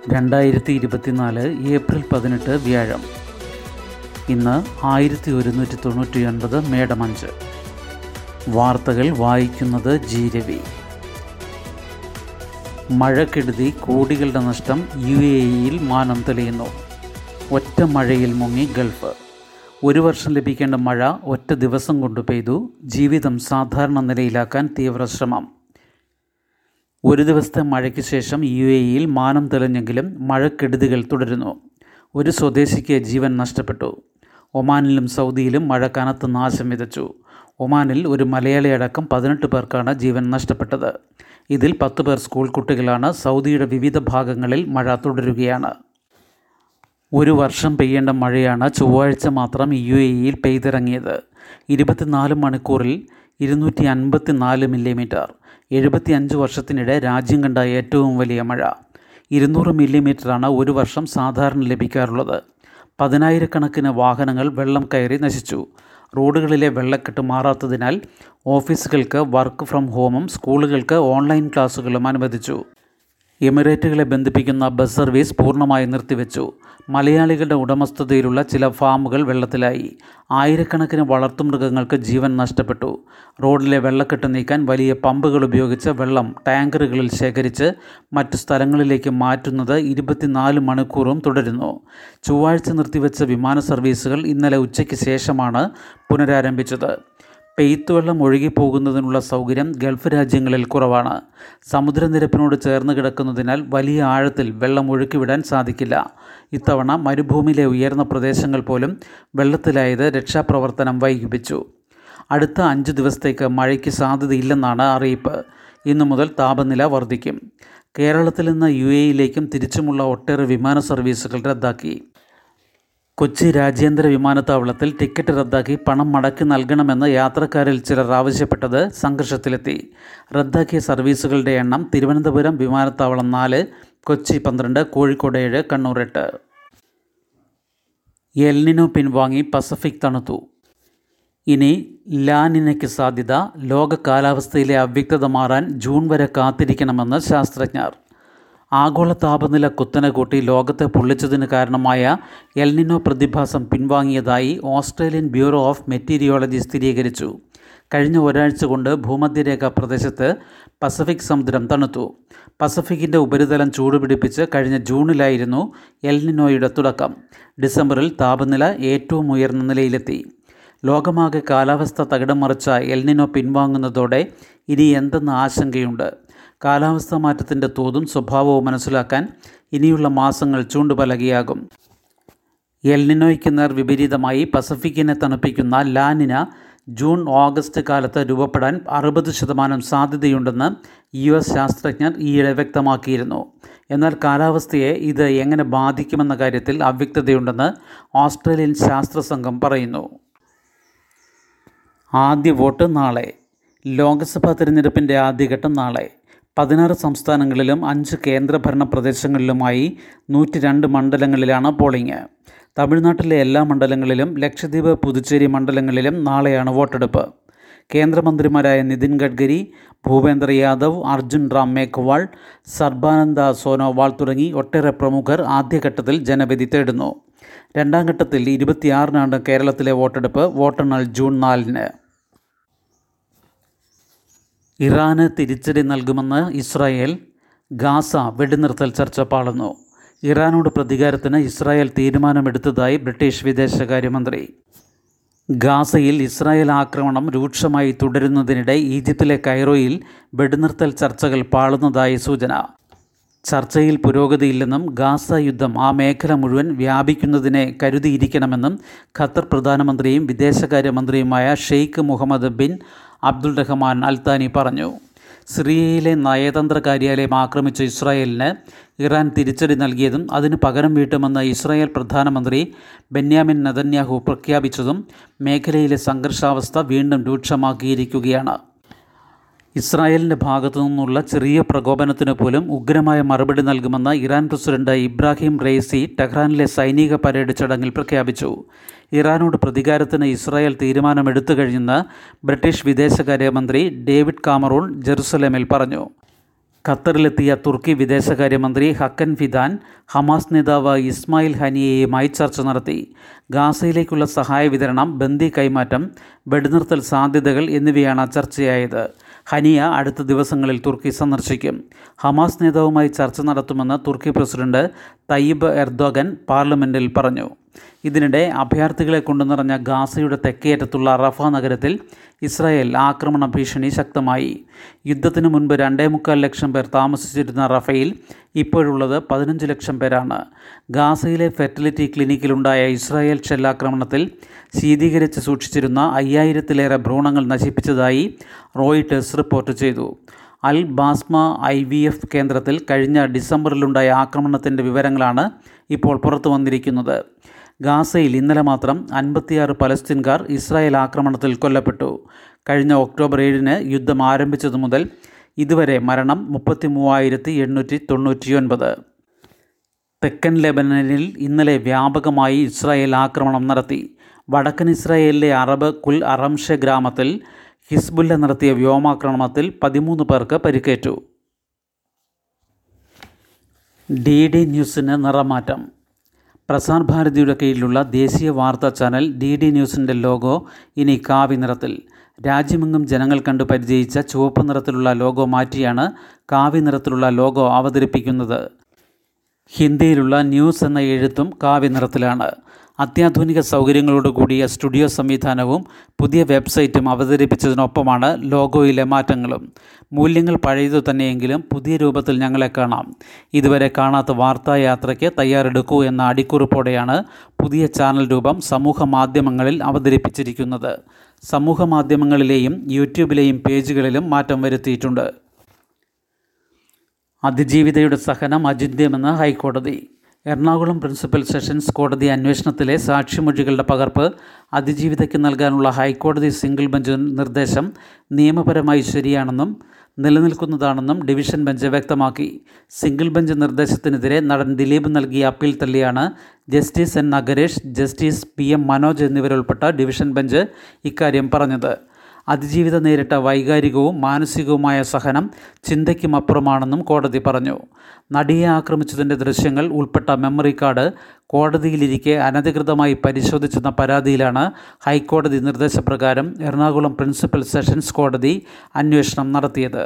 രണ്ടായിരത്തി ഇരുപത്തിനാല് ഏപ്രിൽ പതിനെട്ട് വ്യാഴം ഇന്ന് ആയിരത്തി ഒരുന്നൂറ്റി തൊണ്ണൂറ്റി ഒൻപത് മേടം അഞ്ച് വാർത്തകൾ വായിക്കുന്നത് ജി രവി മഴക്കെടുതി കോടികളുടെ നഷ്ടം യു എ ഇയിൽ മാനം തെളിയുന്നു ഒറ്റ മഴയിൽ മുങ്ങി ഗൾഫ് ഒരു വർഷം ലഭിക്കേണ്ട മഴ ഒറ്റ ദിവസം കൊണ്ട് പെയ്തു ജീവിതം സാധാരണ നിലയിലാക്കാൻ തീവ്ര ശ്രമം ഒരു ദിവസത്തെ മഴയ്ക്ക് ശേഷം യു എ ഇയിൽ മാനം തെളിഞ്ഞെങ്കിലും മഴക്കെടുതികൾ തുടരുന്നു ഒരു സ്വദേശിക്ക് ജീവൻ നഷ്ടപ്പെട്ടു ഒമാനിലും സൗദിയിലും മഴ കനത്ത് നാശം വിതച്ചു ഒമാനിൽ ഒരു മലയാളി അടക്കം പതിനെട്ട് പേർക്കാണ് ജീവൻ നഷ്ടപ്പെട്ടത് ഇതിൽ പത്ത് പേർ സ്കൂൾ കുട്ടികളാണ് സൗദിയുടെ വിവിധ ഭാഗങ്ങളിൽ മഴ തുടരുകയാണ് ഒരു വർഷം പെയ്യേണ്ട മഴയാണ് ചൊവ്വാഴ്ച മാത്രം യു എ ഇയിൽ പെയ്തിറങ്ങിയത് ഇരുപത്തിനാല് മണിക്കൂറിൽ ഇരുന്നൂറ്റി അൻപത്തി നാല് മില്ലിമീറ്റർ എഴുപത്തി അഞ്ച് വർഷത്തിനിടെ രാജ്യം കണ്ട ഏറ്റവും വലിയ മഴ ഇരുന്നൂറ് മില്ലിമീറ്ററാണ് ഒരു വർഷം സാധാരണ ലഭിക്കാറുള്ളത് പതിനായിരക്കണക്കിന് വാഹനങ്ങൾ വെള്ളം കയറി നശിച്ചു റോഡുകളിലെ വെള്ളക്കെട്ട് മാറാത്തതിനാൽ ഓഫീസുകൾക്ക് വർക്ക് ഫ്രം ഹോമും സ്കൂളുകൾക്ക് ഓൺലൈൻ ക്ലാസുകളും അനുവദിച്ചു എമിറേറ്റുകളെ ബന്ധിപ്പിക്കുന്ന ബസ് സർവീസ് പൂർണ്ണമായി നിർത്തിവെച്ചു മലയാളികളുടെ ഉടമസ്ഥതയിലുള്ള ചില ഫാമുകൾ വെള്ളത്തിലായി ആയിരക്കണക്കിന് വളർത്തുമൃഗങ്ങൾക്ക് ജീവൻ നഷ്ടപ്പെട്ടു റോഡിലെ വെള്ളക്കെട്ട് നീക്കാൻ വലിയ പമ്പുകൾ ഉപയോഗിച്ച് വെള്ളം ടാങ്കറുകളിൽ ശേഖരിച്ച് മറ്റു സ്ഥലങ്ങളിലേക്ക് മാറ്റുന്നത് ഇരുപത്തിനാല് മണിക്കൂറും തുടരുന്നു ചൊവ്വാഴ്ച നിർത്തിവെച്ച വിമാന സർവീസുകൾ ഇന്നലെ ഉച്ചയ്ക്ക് ശേഷമാണ് പുനരാരംഭിച്ചത് പെയ്ത്തുവെള്ളം ഒഴുകിപ്പോകുന്നതിനുള്ള സൗകര്യം ഗൾഫ് രാജ്യങ്ങളിൽ കുറവാണ് സമുദ്രനിരപ്പിനോട് ചേർന്ന് കിടക്കുന്നതിനാൽ വലിയ ആഴത്തിൽ വെള്ളം ഒഴുക്കിവിടാൻ സാധിക്കില്ല ഇത്തവണ മരുഭൂമിയിലെ ഉയർന്ന പ്രദേശങ്ങൾ പോലും വെള്ളത്തിലായത് രക്ഷാപ്രവർത്തനം വൈകിപ്പിച്ചു അടുത്ത അഞ്ച് ദിവസത്തേക്ക് മഴയ്ക്ക് സാധ്യതയില്ലെന്നാണ് അറിയിപ്പ് ഇന്നു മുതൽ താപനില വർദ്ധിക്കും കേരളത്തിൽ നിന്ന് യു എയിലേക്കും തിരിച്ചുമുള്ള ഒട്ടേറെ വിമാന സർവീസുകൾ റദ്ദാക്കി കൊച്ചി രാജ്യാന്തര വിമാനത്താവളത്തിൽ ടിക്കറ്റ് റദ്ദാക്കി പണം മടക്കി നൽകണമെന്ന് യാത്രക്കാരിൽ ചിലർ ആവശ്യപ്പെട്ടത് സംഘർഷത്തിലെത്തി റദ്ദാക്കിയ സർവീസുകളുടെ എണ്ണം തിരുവനന്തപുരം വിമാനത്താവളം നാല് കൊച്ചി പന്ത്രണ്ട് കോഴിക്കോട് ഏഴ് കണ്ണൂർ എട്ട് എൽനിനോ പിൻവാങ്ങി പസഫിക് തണുത്തു ഇനി ലാനിനയ്ക്ക് സാധ്യത ലോക കാലാവസ്ഥയിലെ അവ്യക്തത മാറാൻ ജൂൺ വരെ കാത്തിരിക്കണമെന്ന് ശാസ്ത്രജ്ഞർ ആഗോള താപനില കുത്തനെ കൂട്ടി ലോകത്തെ പൊള്ളിച്ചതിന് കാരണമായ എൽനിനോ പ്രതിഭാസം പിൻവാങ്ങിയതായി ഓസ്ട്രേലിയൻ ബ്യൂറോ ഓഫ് മെറ്റീരിയോളജി സ്ഥിരീകരിച്ചു കഴിഞ്ഞ ഒരാഴ്ച കൊണ്ട് ഭൂമധ്യരേഖ പ്രദേശത്ത് പസഫിക് സമുദ്രം തണുത്തു പസഫിക്കിൻ്റെ ഉപരിതലം ചൂടുപിടിപ്പിച്ച് കഴിഞ്ഞ ജൂണിലായിരുന്നു എൽനിനോയുടെ തുടക്കം ഡിസംബറിൽ താപനില ഏറ്റവും ഉയർന്ന നിലയിലെത്തി ലോകമാകെ കാലാവസ്ഥ തകിടം മറിച്ച എൽനിനോ പിൻവാങ്ങുന്നതോടെ ഇനി എന്തെന്ന ആശങ്കയുണ്ട് കാലാവസ്ഥാ മാറ്റത്തിൻ്റെ തോതും സ്വഭാവവും മനസ്സിലാക്കാൻ ഇനിയുള്ള മാസങ്ങൾ ചൂണ്ടുപലകയാകും എൽനിനോയ്ക്ക് നേർ വിപരീതമായി പസഫിക്കിനെ തണുപ്പിക്കുന്ന ലാനിന ജൂൺ ഓഗസ്റ്റ് കാലത്ത് രൂപപ്പെടാൻ അറുപത് ശതമാനം സാധ്യതയുണ്ടെന്ന് യു എസ് ശാസ്ത്രജ്ഞർ ഈയിടെ വ്യക്തമാക്കിയിരുന്നു എന്നാൽ കാലാവസ്ഥയെ ഇത് എങ്ങനെ ബാധിക്കുമെന്ന കാര്യത്തിൽ അവ്യക്തതയുണ്ടെന്ന് ഓസ്ട്രേലിയൻ ശാസ്ത്ര സംഘം പറയുന്നു ആദ്യ വോട്ട് നാളെ ലോക്സഭാ തിരഞ്ഞെടുപ്പിൻ്റെ ആദ്യഘട്ടം നാളെ പതിനാറ് സംസ്ഥാനങ്ങളിലും അഞ്ച് കേന്ദ്രഭരണ പ്രദേശങ്ങളിലുമായി നൂറ്റി രണ്ട് മണ്ഡലങ്ങളിലാണ് പോളിംഗ് തമിഴ്നാട്ടിലെ എല്ലാ മണ്ഡലങ്ങളിലും ലക്ഷദ്വീപ് പുതുച്ചേരി മണ്ഡലങ്ങളിലും നാളെയാണ് വോട്ടെടുപ്പ് കേന്ദ്രമന്ത്രിമാരായ നിതിൻ ഗഡ്കരി ഭൂപേന്ദ്ര യാദവ് അർജുൻ റാം മേഘ്വാൾ സർബാനന്ദ സോനോവാൾ തുടങ്ങി ഒട്ടേറെ പ്രമുഖർ ആദ്യഘട്ടത്തിൽ ജനവിധി തേടുന്നു രണ്ടാം ഘട്ടത്തിൽ ഇരുപത്തിയാറിനാണ് കേരളത്തിലെ വോട്ടെടുപ്പ് വോട്ടെണ്ണൽ ജൂൺ നാലിന് ഇറാന് തിരിച്ചടി നൽകുമെന്ന് ഇസ്രായേൽ ഗാസ വെടിനിർത്തൽ ചർച്ച പാളുന്നു ഇറാനോട് പ്രതികാരത്തിന് ഇസ്രായേൽ തീരുമാനമെടുത്തതായി ബ്രിട്ടീഷ് വിദേശകാര്യമന്ത്രി ഗാസയിൽ ഇസ്രായേൽ ആക്രമണം രൂക്ഷമായി തുടരുന്നതിനിടെ ഈജിപ്തിലെ കൈറോയിൽ വെടിനിർത്തൽ ചർച്ചകൾ പാളുന്നതായി സൂചന ചർച്ചയിൽ പുരോഗതിയില്ലെന്നും ഗാസ യുദ്ധം ആ മേഖല മുഴുവൻ വ്യാപിക്കുന്നതിനെ കരുതിയിരിക്കണമെന്നും ഖത്തർ പ്രധാനമന്ത്രിയും വിദേശകാര്യമന്ത്രിയുമായ Sheikh Mohammed bin Abdul Rahman Al Thani പറഞ്ഞു സിറിയയിലെ നയതന്ത്ര കാര്യാലയം ആക്രമിച്ച ഇസ്രായേലിന് ഇറാൻ തിരിച്ചടി നൽകിയതും അതിന് പകരം വീട്ടുമെന്ന് ഇസ്രായേൽ പ്രധാനമന്ത്രി ബെന്യാമിൻ നെതന്യാഹു പ്രഖ്യാപിച്ചതും മേഖലയിലെ സംഘർഷാവസ്ഥ വീണ്ടും രൂക്ഷമാക്കിയിരിക്കുകയാണ് ഇസ്രായേലിൻ്റെ ഭാഗത്തു നിന്നുള്ള ചെറിയ പ്രകോപനത്തിന് പോലും ഉഗ്രമായ മറുപടി നൽകുമെന്ന് ഇറാൻ പ്രസിഡന്റ് ഇബ്രാഹിം റെയ്സി ടെഹ്റാനിലെ സൈനിക പരേഡ് ചടങ്ങിൽ പ്രഖ്യാപിച്ചു ഇറാനോട് പ്രതികാരത്തിന് ഇസ്രായേൽ തീരുമാനമെടുത്തു കഴിഞ്ഞെന്ന് ബ്രിട്ടീഷ് വിദേശകാര്യമന്ത്രി ഡേവിഡ് കാമറൂൺ ജെറുസലേമിൽ പറഞ്ഞു ഖത്തറിലെത്തിയ തുർക്കി വിദേശകാര്യമന്ത്രി ഹക്കൻ ഫിദാൻ ഹമാസ് നേതാവ് ഇസ്മായിൽ ഹനിയയുമായി ചർച്ച നടത്തി ഗാസയിലേക്കുള്ള സഹായ വിതരണം ബന്ദി കൈമാറ്റം വെടിനിർത്തൽ സാധ്യതകൾ എന്നിവയാണ് ചർച്ചയായത് ഹനിയ അടുത്ത ദിവസങ്ങളിൽ തുർക്കി സന്ദർശിക്കും ഹമാസ് നേതാവുമായി ചർച്ച നടത്തുമെന്ന് തുർക്കി പ്രസിഡന്റ് തയ്യിബ് എർദോഗൻ പാർലമെൻറ്റിൽ പറഞ്ഞു ഇതിനിടെ അഭയാർത്ഥികളെ കൊണ്ടു നിറഞ്ഞ ഗാസയുടെ തെക്കേയറ്റത്തുള്ള റഫ നഗരത്തിൽ ഇസ്രായേൽ ആക്രമണ ഭീഷണി ശക്തമായി യുദ്ധത്തിന് മുൻപ് രണ്ടേ മുക്കാൽ ലക്ഷം പേർ താമസിച്ചിരുന്ന റഫയിൽ ഇപ്പോഴുള്ളത് പതിനഞ്ച് ലക്ഷം പേരാണ് ഗാസയിലെ ഫെർട്ടിലിറ്റി ക്ലിനിക്കിലുണ്ടായ ഇസ്രായേൽ ഷെല്ലാക്രമണത്തിൽ ശീതീകരിച്ച് സൂക്ഷിച്ചിരുന്ന അയ്യായിരത്തിലേറെ ഭ്രൂണങ്ങൾ നശിപ്പിച്ചതായി റോയിട്ടേഴ്സ് റിപ്പോർട്ട് ചെയ്തു Al Basma I V F കേന്ദ്രത്തിൽ കഴിഞ്ഞ ഡിസംബറിലുണ്ടായ ആക്രമണത്തിൻ്റെ വിവരങ്ങളാണ് ഇപ്പോൾ പുറത്തു വന്നിരിക്കുന്നത് ഗാസയിൽ ഇന്നലെ മാത്രം അൻപത്തിയാറ് പലസ്തീൻകാർ ഇസ്രായേൽ ആക്രമണത്തിൽ കൊല്ലപ്പെട്ടു കഴിഞ്ഞ ഒക്ടോബർ ഏഴിന് യുദ്ധം ആരംഭിച്ചതു മുതൽ ഇതുവരെ മരണം മുപ്പത്തി മൂവായിരത്തി എണ്ണൂറ്റി തൊണ്ണൂറ്റിയൊൻപത് തെക്കൻ ലെബനനിൽ ഇന്നലെ വ്യാപകമായി ഇസ്രായേൽ ആക്രമണം നടത്തി വടക്കൻ ഇസ്രായേലിലെ അറബ് കുൽ അറംഷെ ഗ്രാമത്തിൽ ഹിസ്ബുല്ല നടത്തിയ വ്യോമാക്രമണത്തിൽ പതിമൂന്ന് പേർക്ക് പരിക്കേറ്റു ഡി ഡി ന്യൂസിന് നിറമാറ്റം പ്രസാർ ഭാരതിയുടെ കീഴിലുള്ള ദേശീയ വാർത്താ ചാനൽ ഡി ഡി ന്യൂസിൻ്റെ ലോഗോ ഇനി കാവി നിറത്തിൽ രാജ്യമെങ്ങും ജനങ്ങൾ കണ്ട് പരിചയിച്ച ചുവപ്പ് നിറത്തിലുള്ള ലോഗോ മാറ്റിയാണ് കാവി നിറത്തിലുള്ള ലോഗോ അവതരിപ്പിക്കുന്നത് ഹിന്ദിയിലുള്ള ന്യൂസ് എന്ന എഴുത്തും കാവ്യ നിറത്തിലാണ് അത്യാധുനിക സൗകര്യങ്ങളോട് കൂടിയ സ്റ്റുഡിയോ സംവിധാനവും പുതിയ വെബ്സൈറ്റും അവതരിപ്പിച്ചതിനൊപ്പമാണ് ലോഗോയിലെ മാറ്റങ്ങളും മൂല്യങ്ങൾ പഴയതു തന്നെയെങ്കിലും പുതിയ രൂപത്തിൽ ഞങ്ങളെ കാണാം ഇതുവരെ കാണാത്ത വാർത്താ യാത്രയ്ക്ക് തയ്യാറെടുക്കൂ എന്ന അടിക്കുറിപ്പോടെയാണ് പുതിയ ചാനൽ രൂപം സമൂഹ മാധ്യമങ്ങളിൽ അവതരിപ്പിച്ചിരിക്കുന്നത് സമൂഹ മാധ്യമങ്ങളിലെയും യൂട്യൂബിലെയും പേജുകളിലും മാറ്റം വരുത്തിയിട്ടുണ്ട് അതിജീവിതയുടെ സഹനം അചിന്യമെന്ന് ഹൈക്കോടതി എറണാകുളം പ്രിൻസിപ്പൽ സെഷൻസ് കോടതി അന്വേഷണത്തിലെ സാക്ഷിമൊഴികളുടെ പകർപ്പ് അതിജീവിതയ്ക്ക് നൽകാനുള്ള ഹൈക്കോടതി സിംഗിൾ ബെഞ്ച് നിർദ്ദേശം നിയമപരമായി ശരിയാണെന്നും നിലനിൽക്കുന്നതാണെന്നും ഡിവിഷൻ ബെഞ്ച് വ്യക്തമാക്കി സിംഗിൾ ബെഞ്ച് നിർദ്ദേശത്തിനെതിരെ നടൻ ദിലീപ് നൽകിയ അപ്പീൽ തള്ളിയാണ് justice N Nagaresh justice P M Manoj എന്നിവരുൾപ്പെട്ട ഡിവിഷൻ ബെഞ്ച് ഇക്കാര്യം പറഞ്ഞത് അതിജീവിതം നേരിട്ട വൈകാരികവും മാനസികവുമായ സഹനം ചിന്തയ്ക്കും അപ്പുറമാണെന്നും കോടതി പറഞ്ഞു നടിയെ ആക്രമിച്ചതിൻ്റെ ദൃശ്യങ്ങൾ ഉൾപ്പെട്ട മെമ്മറി കാർഡ് കോടതിയിലിരിക്കെ അനധികൃതമായി പരിശോധിച്ചെന്ന പരാതിയിലാണ് ഹൈക്കോടതി നിർദ്ദേശപ്രകാരം എറണാകുളം പ്രിൻസിപ്പൽ സെഷൻസ് കോടതി അന്വേഷണം നടത്തിയത്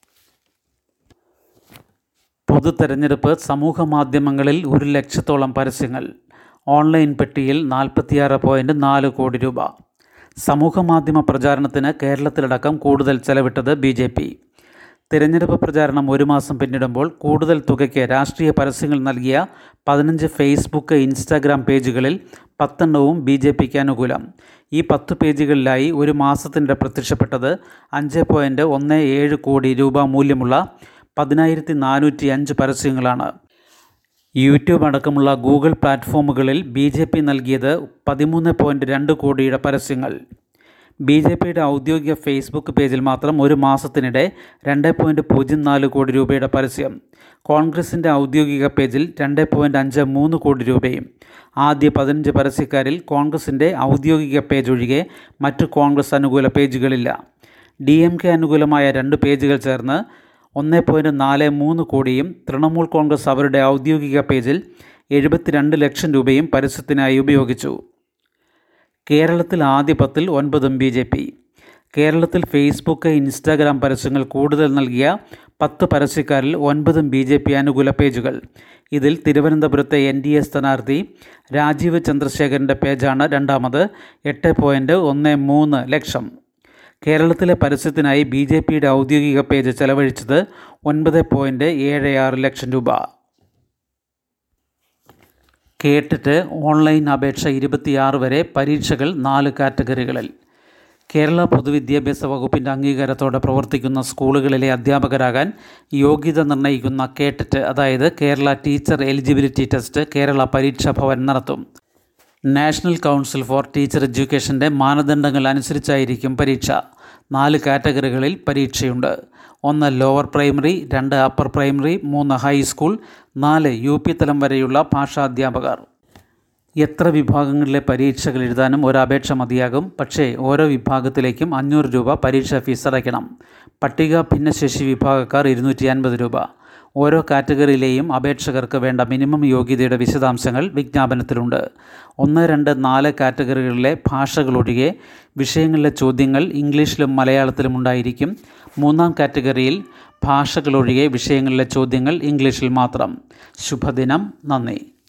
പൊതു തെരഞ്ഞെടുപ്പ് സമൂഹ മാധ്യമങ്ങളിൽ ഒരു ലക്ഷത്തോളം പരസ്യങ്ങൾ ഓൺലൈൻ പെട്ടിയിൽ നാൽപ്പത്തിയാറ് പോയിൻറ്റ് നാല് കോടി രൂപ സമൂഹ മാധ്യമ പ്രചാരണത്തിന് കേരളത്തിലടക്കം കൂടുതൽ ചെലവിട്ടത് ബി ജെ പി തിരഞ്ഞെടുപ്പ് പ്രചാരണം ഒരു മാസം പിന്നിടുമ്പോൾ കൂടുതൽ തുകയ്ക്ക് രാഷ്ട്രീയ പരസ്യങ്ങൾ നൽകിയ പതിനഞ്ച് ഫേസ്ബുക്ക് ഇൻസ്റ്റാഗ്രാം പേജുകളിൽ പത്തെണ്ണവും ബി ജെ പിക്ക് അനുകൂലം ഈ പത്ത് പേജുകളിലായി ഒരു മാസത്തിനിടെ പ്രത്യക്ഷപ്പെട്ടത് അഞ്ച് പോയിൻറ്റ് ഒന്ന് ഏഴ് കോടി രൂപ മൂല്യമുള്ള പതിനായിരത്തി നാനൂറ്റി അഞ്ച് പരസ്യങ്ങളാണ് യൂട്യൂബ് അടക്കമുള്ള ഗൂഗിൾ പ്ലാറ്റ്ഫോമുകളിൽ ബി ജെ പി നൽകിയത് പതിമൂന്ന് പോയിൻറ്റ് രണ്ട് കോടിയുടെ പരസ്യങ്ങൾ ബി ജെ പിയുടെ ഔദ്യോഗിക ഫേസ്ബുക്ക് പേജിൽ മാത്രം ഒരു മാസത്തിനിടെ രണ്ട് പോയിൻറ്റ് പൂജ്യം നാല് കോടി രൂപയുടെ പരസ്യം കോൺഗ്രസിൻ്റെ ഔദ്യോഗിക പേജിൽ രണ്ട് പോയിൻറ്റ് അഞ്ച് മൂന്ന് കോടി രൂപയും ആദ്യ പതിനഞ്ച് പരസ്യക്കാരിൽ കോൺഗ്രസിൻ്റെ ഔദ്യോഗിക പേജ് ഒഴികെ മറ്റ് കോൺഗ്രസ് അനുകൂല പേജുകളില്ല ഡി എം കെ അനുകൂലമായ രണ്ട് പേജുകൾ ചേർന്ന് ഒന്ന് പോയിൻറ്റ് നാല് മൂന്ന് കോടിയും തൃണമൂൽ കോൺഗ്രസ് അവരുടെ ഔദ്യോഗിക പേജിൽ എഴുപത്തിരണ്ട് ലക്ഷം രൂപയും പരസ്യത്തിനായി ഉപയോഗിച്ചു കേരളത്തിൽ ആദ്യ പത്തിൽ ഒൻപതും ബി ജെ പി കേരളത്തിൽ ഫേസ്ബുക്ക് ഇൻസ്റ്റാഗ്രാം പരസ്യങ്ങൾ കൂടുതൽ നൽകിയ പത്ത് പരസ്യക്കാരിൽ ഒൻപതും ബി ജെ പി അനുകൂല പേജുകൾ ഇതിൽ തിരുവനന്തപുരത്തെ എൻ ഡി എ സ്ഥാനാർത്ഥി രാജീവ് ചന്ദ്രശേഖരൻ്റെ പേജാണ് രണ്ടാമത് എട്ട് പോയിൻറ്റ് ഒന്ന് മൂന്ന് ലക്ഷം കേരളത്തിലെ പരസ്യത്തിനായി ബി ജെ പിയുടെ ഔദ്യോഗിക പേജ് ചെലവഴിച്ചത് ഒൻപത് പോയിൻറ്റ് ഏഴ് ആറ് ലക്ഷം രൂപ കേട്ടിട്ട് ഓൺലൈൻ അപേക്ഷ ഇരുപത്തിയാറ് വരെ പരീക്ഷകൾ നാല് കാറ്റഗറികളിൽ കേരള പൊതുവിദ്യാഭ്യാസ വകുപ്പിൻ്റെ അംഗീകാരത്തോടെ പ്രവർത്തിക്കുന്ന സ്കൂളുകളിലെ അധ്യാപകരാകാൻ യോഗ്യത നിർണ്ണയിക്കുന്ന കേട്ടിട്ട് അതായത് Kerala teacher eligibility test Kerala Pareeksha Bhavan നടത്തും നാഷണൽ കൗൺസിൽ ഫോർ ടീച്ചർ എഡ്യൂക്കേഷൻ്റെ മാനദണ്ഡങ്ങൾ അനുസരിച്ചായിരിക്കും പരീക്ഷ നാല് കാറ്റഗറികളിൽ പരീക്ഷയുണ്ട് ഒന്ന് ലോവർ പ്രൈമറി രണ്ട് അപ്പർ പ്രൈമറി മൂന്ന് ഹൈസ്കൂൾ നാല് യു പി തലം വരെയുള്ള ഭാഷാധ്യാപകർ എത്ര വിഭാഗങ്ങളിലെ പരീക്ഷകൾ എഴുതാനും ഒരു അപേക്ഷ മതിയാകും പക്ഷേ ഓരോ വിഭാഗത്തിലേക്കും അഞ്ഞൂറ് രൂപ പരീക്ഷാ ഫീസ് അടയ്ക്കണം പട്ടിക ഭിന്നശേഷി വിഭാഗക്കാർ ഇരുന്നൂറ്റി അൻപത് രൂപ ഓരോ കാറ്റഗറിയിലെയും അപേക്ഷകർക്ക് വേണ്ട മിനിമം യോഗ്യതയുടെ വിശദാംശങ്ങൾ വിജ്ഞാപനത്തിലുണ്ട് ഒന്ന് രണ്ട് നാല് കാറ്റഗറികളിലെ ഭാഷകളൊഴികെ വിഷയങ്ങളിലെ ചോദ്യങ്ങൾ ഇംഗ്ലീഷിലും മലയാളത്തിലും ഉണ്ടായിരിക്കും മൂന്നാം കാറ്റഗറിയിൽ ഭാഷകളൊഴികെ വിഷയങ്ങളിലെ ചോദ്യങ്ങൾ ഇംഗ്ലീഷിൽ മാത്രം ശുഭദിനം നന്ദി